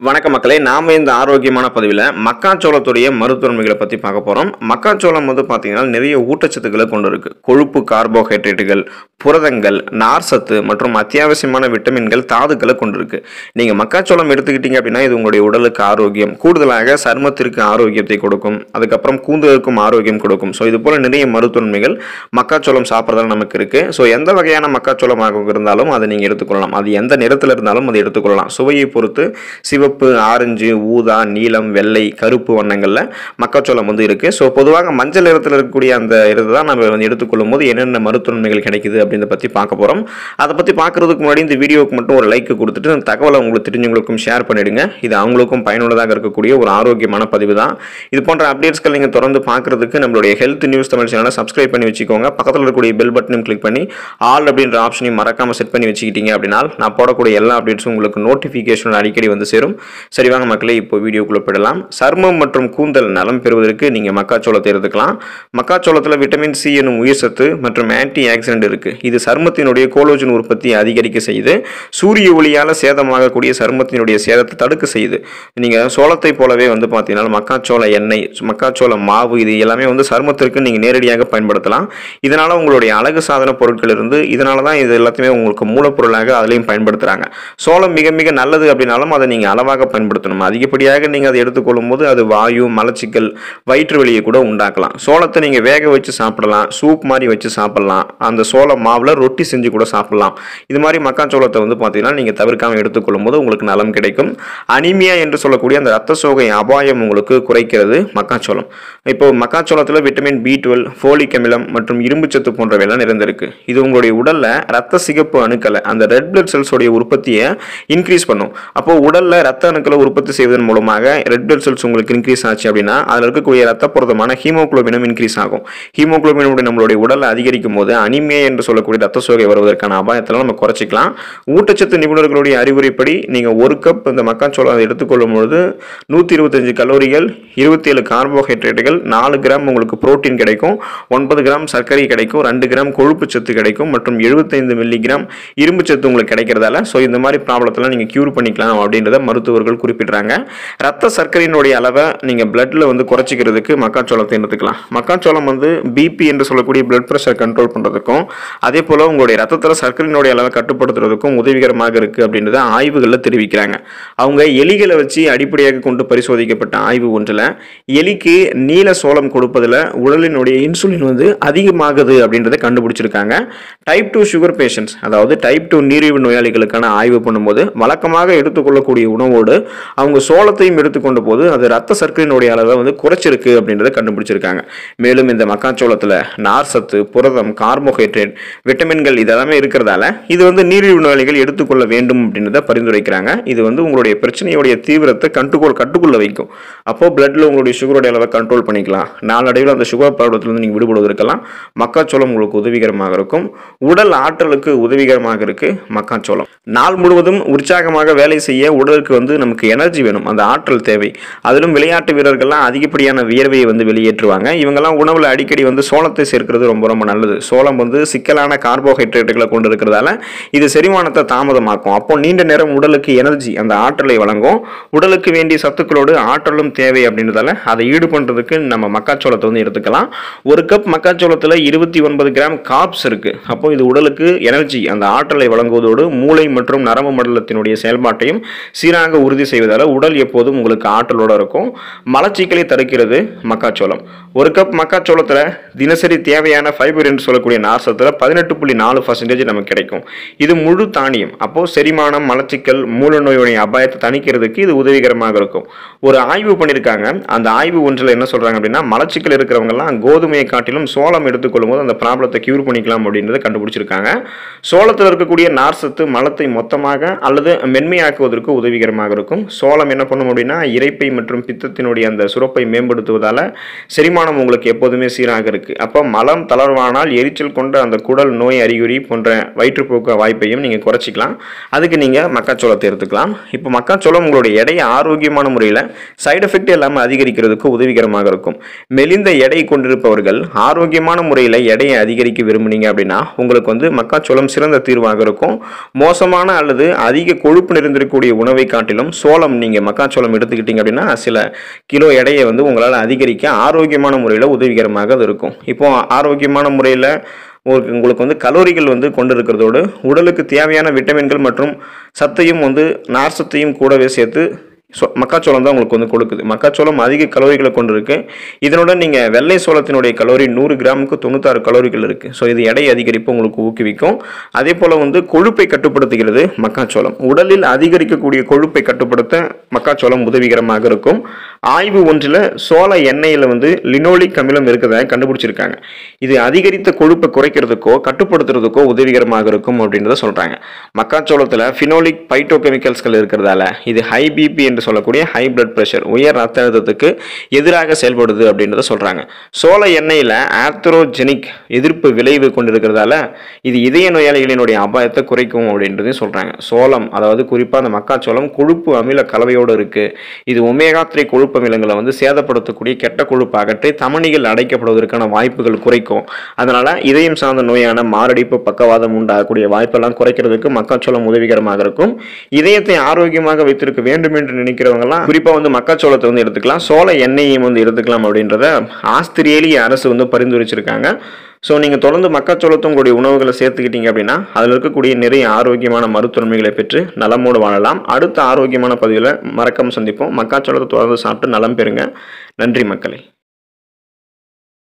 வணக்கம் மக்களே நாம இந்த ஆரோக்கியமான பதிவில் மக்காச்சோளத்துடைய மருத்துவன்மைகளை பற்றி பார்க்க போகிறோம் மக்காச்சோளம் வந்து பார்த்தீங்கன்னா நிறைய ஊட்டச்சத்துக்களை கொண்டு இருக்கு கொழுப்பு கார்போஹைட்ரேட்டுகள் புரதங்கள் நார்சத்து மற்றும் அத்தியாவசியமான விட்டமின்கள் தாதுக்களை கொண்டு இருக்கு நீங்கள் மக்காச்சோளம் எடுத்துக்கிட்டீங்க அப்படின்னா இது உங்களுடைய உடலுக்கு ஆரோக்கியம் கூடுதலாக சருமத்திற்கு ஆரோக்கியத்தை கொடுக்கும் அதுக்கப்புறம் கூந்தலுக்கும் ஆரோக்கியம் கொடுக்கும் ஸோ இது போல நிறைய மருத்துவன்மைகள் மக்காச்சோளம் சாப்பிட்றதால நமக்கு இருக்கு ஸோ எந்த வகையான மக்காச்சோளமாக இருந்தாலும் அதை நீங்கள் எடுத்துக்கொள்ளலாம் அது எந்த நிறத்தில் இருந்தாலும் அதை எடுத்துக்கொள்ளலாம் சுவையை பொறுத்து சிவப்பு ஆரஞ்சு ஊதா நீலம் வெள்ளை கருப்பு வண்ணங்களில் மக்காச்சோளம் வந்து இருக்குது ஸோ பொதுவாக மஞ்சள் நிறத்தில் இருக்கக்கூடிய அந்த இதை தான் நம்ம வந்து எடுத்துக்கொள்ளும் போது என்னென்ன மருத்துவன்மைகள் கிடைக்குது அப்படின்றத பற்றி பார்க்க போகிறோம் அதை பற்றி பார்க்குறதுக்கு முன்னாடி இந்த வீடியோவுக்கு மட்டும் ஒரு லைக் கொடுத்துட்டு அந்த தகவலை உங்களுக்கு தெரிஞ்சவங்களுக்கும் ஷேர் பண்ணிடுங்க இது அவங்களுக்கும் பயனுள்ளதாக இருக்கக்கூடிய ஒரு ஆரோக்கியமான பதிவு தான் இது போன்ற அப்டேட்ஸ்கள் நீங்கள் தொடர்ந்து பார்க்குறதுக்கு நம்மளுடைய ஹெல்த் நியூஸ் தமிழ் சேனலை சப்ஸ்கிரைப் பண்ணி வச்சுக்கோங்க பக்கத்தில் இருக்கக்கூடிய பெல் பட்டனையும் கிளிக் பண்ணி ஆல் அப்படின்ற ஆப்ஷனையும் மறக்காமல் செட் பண்ணி வச்சுக்கிட்டீங்க அப்படின்னா நான் போடக்கூடிய எல்லா அப்டேட்ஸும் உங்களுக்கு நோட்டிஃபிகேஷன் அடிக்கடி வந்து சேரும் சரி வாங்க மக்களே இப்போ வீடியோக்குள்ளே போயிடலாம் சர்மம் மற்றும் கூந்தல் நலம் பெறுவதற்கு நீங்கள் மக்காச்சோளத்தை எடுத்துக்கலாம் மக்காச்சோளத்தில் விட்டமின் சி எனும் உயிர் சத்து மற்றும் ஆன்டி ஆக்சிடென்ட் இருக்குது இது சருமத்தினுடைய கோலோஜன் உற்பத்தியை அதிகரிக்க செய்யுது சூரிய ஒளியால் சேதமாகக்கூடிய சருமத்தினுடைய சேதத்தை தடுக்க செய்யுது நீங்கள் சோளத்தை போலவே வந்து பார்த்தீங்கன்னா மக்காச்சோள எண்ணெய் மக்காச்சோள மாவு இது எல்லாமே வந்து சருமத்திற்கு நீங்கள் நேரடியாக பயன்படுத்தலாம் இதனால் உங்களுடைய அழகு சாதன பொருட்கள் இருந்து இதனால தான் இது எல்லாத்தையுமே உங்களுக்கு மூலப்பொருளாக அதுலேயும் பயன்படுத்துகிறாங்க சோளம் மிக மிக நல்லது அப்படின்னாலும் அதை நீங்கள் அளவாக பயன்படுத்தணும் அதிகப்படியாக நீங்கள் அதை எடுத்துக்கொள்ளும் போது அது வாயு மலச்சிக்கல் வயிற்று வலியை கூட உண்டாக்கலாம் சோளத்தை நீங்கள் வேக வச்சு சாப்பிடலாம் சூப் மாதிரி வச்சு சாப்பிடலாம் அந்த சோள மாவில் ரொட்டி செஞ்சு கூட சாப்பிடலாம் இது மாதிரி மக்காச்சோளத்தை வந்து பார்த்தீங்கன்னா நீங்கள் தவிர்க்காமல் எடுத்துக்கொள்ளும் போது உங்களுக்கு நலம் கிடைக்கும் அனிமியா என்று சொல்லக்கூடிய அந்த ரத்த சோகை அபாயம் உங்களுக்கு குறைக்கிறது மக்காச்சோளம் இப்போ மக்காச்சோளத்தில் விட்டமின் பி டுவெல் ஃபோலிக் அமிலம் மற்றும் இரும்புச்சத்து போன்றவையெல்லாம் நிறைந்திருக்கு இது உங்களுடைய உடலில் ரத்த சிகப்பு அணுக்களை அந்த ரெட் பிளட் செல்ஸோடைய உற்பத்தியை இன்க்ரீஸ் பண்ணும் அப்போ உடலில் ரத்த அணுக்களை உற்பத்தி செய்வதன் மூலமாக ரெட் பிளட் செல்ஸ் உங்களுக்கு இன்க்ரீஸ் ஆச்சு அப்படின்னா அதில் இருக்கக்கூடிய ரத்த புரதமான ஹீமோகுளோபினும் இன்க்ரீஸ் ஆகும் ஹீமோகுளோபினுடைய நம்மளுடைய உடலை அதிகரிக்கும் போது அனிமியா என்று சொல்லக்கூடிய ரத்த சோகை வருவதற்கான அபாயத்தில் நம்ம குறைச்சிக்கலாம் ஊட்டச்சத்து நிபுணர்களுடைய அறிவுரைப்படி நீங்கள் ஒரு கப் இந்த மக்காச்சோளம் எடுத்துக்கொள்ளும் பொழுது நூற்றி இருபத்தஞ்சு கலோரிகள் இருபத்தி ஏழு கார்போஹைட்ரேட்டுகள் நாலு கிராம் உங்களுக்கு புரோட்டீன் கிடைக்கும் ஒன்பது கிராம் சர்க்கரை கிடைக்கும் ரெண்டு கிராம் கொழுப்பு சத்து கிடைக்கும் மற்றும் எழுபத்தைந்து மில்லிகிராம் இரும்பு சத்து உங்களுக்கு கிடைக்கிறதால ஸோ இந்த மாதிரி ப்ராப்ளத்தெல்லாம் நீங்கள் க்யூர் பண்ணிக்கலாம் அப்படின்றத மருத்துவர்கள் குறிப்பிடுறாங்க ரத்த சர்க்கரையினுடைய அளவை நீங்கள் பிளட்டில் வந்து குறைச்சிக்கிறதுக்கு மக்காச்சோளத்தை எடுத்துக்கலாம் மக்காச்சோளம் வந்து பிபி என்று சொல்லக்கூடிய பிளட் ப்ரெஷர் கண்ட்ரோல் பண்ணுறதுக்கும் அதே போல் உங்களுடைய ரத்தத்தில் சர்க்கரையினுடைய அளவை கட்டுப்படுத்துறதுக்கும் உதவிகரமாக இருக்குது அப்படின்றத ஆய்வுகளில் தெரிவிக்கிறாங்க அவங்க எலிகளை வச்சு அடிப்படையாக கொண்டு பரிசோதிக்கப்பட்ட ஆய்வு ஒன்றில் எலிக்கு நீல சோளம் கொடுப்பதில் உடலினுடைய இன்சுலின் வந்து அதிகமாகுது அப்படின்றத கண்டுபிடிச்சிருக்காங்க டைப் டூ சுகர் பேஷண்ட்ஸ் அதாவது டைப் டூ நீரிழிவு நோயாளிகளுக்கான ஆய்வு பண்ணும்போது வழக்கமாக எடுத்துக்கொள்ளக்கூடிய உணவோடு அவங்க சோளத்தையும் எடுத்துக்கொண்ட போது அது ரத்த சர்க்கரையினுடைய அளவை வந்து குறைச்சிருக்கு அப்படின்றத கண்டுபிடிச்சிருக்காங்க மேலும் இந்த மக்காச்சோளத்தில் நார் சத்து புரதம் கார்போஹைட்ரேட் விட்டமின்கள் இதெல்லாமே இருக்கிறதால இது வந்து நீரிழிவு நோயாளிகள் எடுத்துக்கொள்ள வேண்டும் அப்படின்றத பரிந்துரைக்கிறாங்க இது வந்து உங்களுடைய பிரச்சனையுடைய தீவிரத்தை கட்டுக்கோள் கட்டுக்குள்ள வைக்கும் அப்போ பிளட்ல உங்களுடைய சுகருடைய அளவை கண்ட்ரோல் பண்ணிக்கலாம் நாளடைவில் அந்த சுகர் ப்ராப்ளத்திலிருந்து நீங்கள் விடுபடுவதற்கெல்லாம் மக்காச்சோளம் உங்களுக்கு உதவிகரமாக இருக்கும் உடல் ஆற்றலுக்கு உதவிகரமாக இருக்கு மக்காச்சோளம் நாள் முழுவதும் உற்சாகமாக வேலை செய்ய உடலுக்கு வந்து நமக்கு எனர்ஜி வேணும் அந்த ஆற்றல் தேவை அதிலும் விளையாட்டு வீரர்கள்லாம் அதிகப்படியான வியர்வையை வந்து வெளியேற்றுவாங்க இவங்கெல்லாம் உணவில் அடிக்கடி வந்து சோளத்தை சேர்க்கிறது ரொம்ப ரொம்ப நல்லது சோளம் வந்து சிக்கலான கார்போஹைட்ரேட்டுகளை கொண்டு இருக்கிறதால இது செரிமானத்தை தாமதமாக்கும் அப்போ நீண்ட நேரம் உடலுக்கு எனர்ஜி அந்த ஆற்றலை வழங்கும் உடலுக்கு வேண்டிய சத்துக்களோடு ஆற்றலும் தேவை அப்படின்றதால அதை ஈடு பண்ணுறதுக்கு நம்ம மக்காச்சோளத்தை வந்து எடுத்துக்கலாம் ஒரு கப் மக்காச்சோளத்தில் இருபத்தி ஒன்பது கிராம் காப்ஸ் இருக்கு அப்போ இது உடலுக்கு எனர்ஜி அந்த ஆற்றலை வழங்குவதோடு மூளை மற்றும் நரம்பு மண்டலத்தினுடைய செயல்பாட்டையும் சீராக உறுதி செய்வதால் உடல் எப்போதும் உங்களுக்கு ஆற்றலோட இருக்கும் மலச்சிக்கலை தடுக்கிறது மக்காச்சோளம் ஒரு கப் மக்காச்சோளத்தில் தினசரி தேவையான ஃபைபர் என்று சொல்லக்கூடிய நார்சத்தில் பதினெட்டு புள்ளி நாலு பர்சன்டேஜ் நமக்கு கிடைக்கும் இது முழு தானியம் அப்போ செரிமானம் மலச்சிக்கல் மூல நோயுடைய அபாயத்தை தணிக்கிறதுக்கு இது உதவிகரமாக இருக்கும் ஒரு ஆய்வு பண்ணியிருக்காங்க அந்த ஆய்வு ஒன்றில் என்ன சொல்றாங்க அப்படின்னா மலச்சிக்கல் இருக்கிறவங்கலாம் கோதுமையை காட்டிலும் சோளம் எடுத்துக்கொள்ளும் போது அந்த ப்ராப்ளத்தை கியூர் பண்ணிக்கலாம் அப்படின்றத கண்டுபிடிச்சிருக்காங்க சோளத்தில் இருக்கக்கூடிய நார்சத்து மலத்தை மொத்தமாக அல்லது மென்மையாக்குவதற்கு உதவிகரமாக இருக்கும் சோளம் என்ன பண்ணும் அப்படின்னா இறைப்பை மற்றும் பித்தத்தினுடைய அந்த சுரப்பை மேம்படுத்துவதால செரிமானம் உங்களுக்கு எப்போதுமே சீராக இருக்கு அப்போ மலம் தளர்வானால் எரிச்சல் கொண்ட அந்த குடல் நோய் அறிகுறி போன்ற வயிற்றுப்போக்கு வாய்ப்பையும் நீங்கள் குறைச்சிக்கலாம் அதுக்கு நீங்கள் மக்காச்சோளத்தை எடுத்துக்கலாம் இப்போ மக்காச்சோளம் உங்களுடைய எடையை ஆரோக்கியமான முறையில் சைடு எஃபெக்ட் இல்லாமல் அதிகரிக்கிறதுக்கு உதவிகரமாக இருக்கும் மெலிந்த எடை கொண்டிருப்பவர்கள் ஆரோக்கியமான முறையில் எடையை அதிகரிக்க விரும்புனீங்க அப்படின்னா உங்களுக்கு வந்து மக்காச்சோளம் சிறந்த தீர்வாக இருக்கும் மோசமான அல்லது அதிக கொழுப்பு நிறைந்திருக்கக்கூடிய உணவை காட்டிலும் காட்டிலும் சோளம் நீங்கள் மக்காச்சோளம் எடுத்துக்கிட்டீங்க அப்படின்னா சில கிலோ எடையை வந்து உங்களால் அதிகரிக்க ஆரோக்கியமான முறையில் உதவிகரமாக அது இருக்கும் இப்போ ஆரோக்கியமான முறையில் உங்களுக்கு உங்களுக்கு வந்து கலோரிகள் வந்து கொண்டு இருக்கிறதோடு உடலுக்கு தேவையான விட்டமின்கள் மற்றும் சத்தையும் வந்து நார் சத்தையும் கூடவே சேர்த்து சொ மக்காச்சோளம் தான் உங்களுக்கு வந்து கொடுக்குது மக்காச்சோளம் அதிக கலோரிகளை கொண்டு இருக்கு இதனுடன் நீங்கள் வெள்ளை சோளத்தினுடைய கலோரி நூறு கிராமுக்கு தொண்ணூத்தாறு கலோரிகள் இருக்குது ஸோ இது எடை அதிகரிப்பு உங்களுக்கு ஊக்குவிக்கும் அதே போல் வந்து கொழுப்பை கட்டுப்படுத்துகிறது மக்காச்சோளம் உடலில் அதிகரிக்கக்கூடிய கொழுப்பை கட்டுப்படுத்த மக்காச்சோளம் உதவிகரமாக இருக்கும் ஆய்வு ஒன்றில் சோள எண்ணெயில் வந்து லினோலிக் அமிலம் இருக்கிறத கண்டுபிடிச்சிருக்காங்க இது அதிகரித்த கொழுப்பை குறைக்கிறதுக்கோ கட்டுப்படுத்துறதுக்கோ உதவிகரமாக இருக்கும் அப்படின்றத சொல்கிறாங்க மக்காச்சோளத்தில் ஃபினோலிக் பைட்டோகெமிக்கல்ஸ்கள் இருக்கிறதால இது ஹை பிபி என்று சொல்லக்கூடிய ஹை பிளட் ப்ரெஷர் உயர் ரத்த அழுத்தத்துக்கு எதிராக செயல்படுது அப்படின்றத சொல்கிறாங்க சோள எண்ணெயில் ஆர்த்தரோஜெனிக் எதிர்ப்பு விளைவு கொண்டிருக்கிறதால இது இதய நோயாளிகளினுடைய அபாயத்தை குறைக்கும் அப்படின்றதையும் சொல்கிறாங்க சோளம் அதாவது குறிப்பாக அந்த மக்காச்சோளம் கொழுப்பு அமில கலவையோடு இருக்குது இது ஒமேகா த்ரீ கொழுப்பு அமிலங்களை வந்து சேதப்படுத்தக்கூடிய கெட்ட கொழுப்பு அகற்றி தமனிகள் அடைக்கப்படுவதற்கான வாய்ப்புகள் குறைக்கும் அதனால் இதயம் சார்ந்த நோயான மாரடைப்பு பக்கவாதம் உண்டாகக்கூடிய வாய்ப்பெல்லாம் குறைக்கிறதுக்கு மக்காச்சோளம் உதவிகரமாக இருக்கும் இதயத்தை ஆரோக்கியமாக வைத்திருக்க வேண்டும் என்று நினைக்கிறவங்கலாம் குறிப்பாக வந்து மக்காச்சோளத்தை வந்து எடுத்துக்கலாம் சோள எண்ணெயையும் வந்து எடுத்துக்கலாம் அப்படின்றத ஆஸ்திரேலிய அரசு வந்து பரிந்துரைச்சிருக்காங்க ஸோ நீங்கள் தொடர்ந்து மக்காச்சோளத்தும் உங்களுடைய உணவுகளை சேர்த்துக்கிட்டீங்க அப்படின்னா அதில் இருக்கக்கூடிய நிறைய ஆரோக்கியமான மருத்துவன்மைகளை பெற்று நலமோடு வாழலாம் அடுத்த ஆரோக்கியமான பதிவில் மறக்காம சந்திப்போம் மக்காச்சோளத்தை தொடர்ந்து சாப்பிட்டு நலம் பெறுங்க நன்றி மக்களை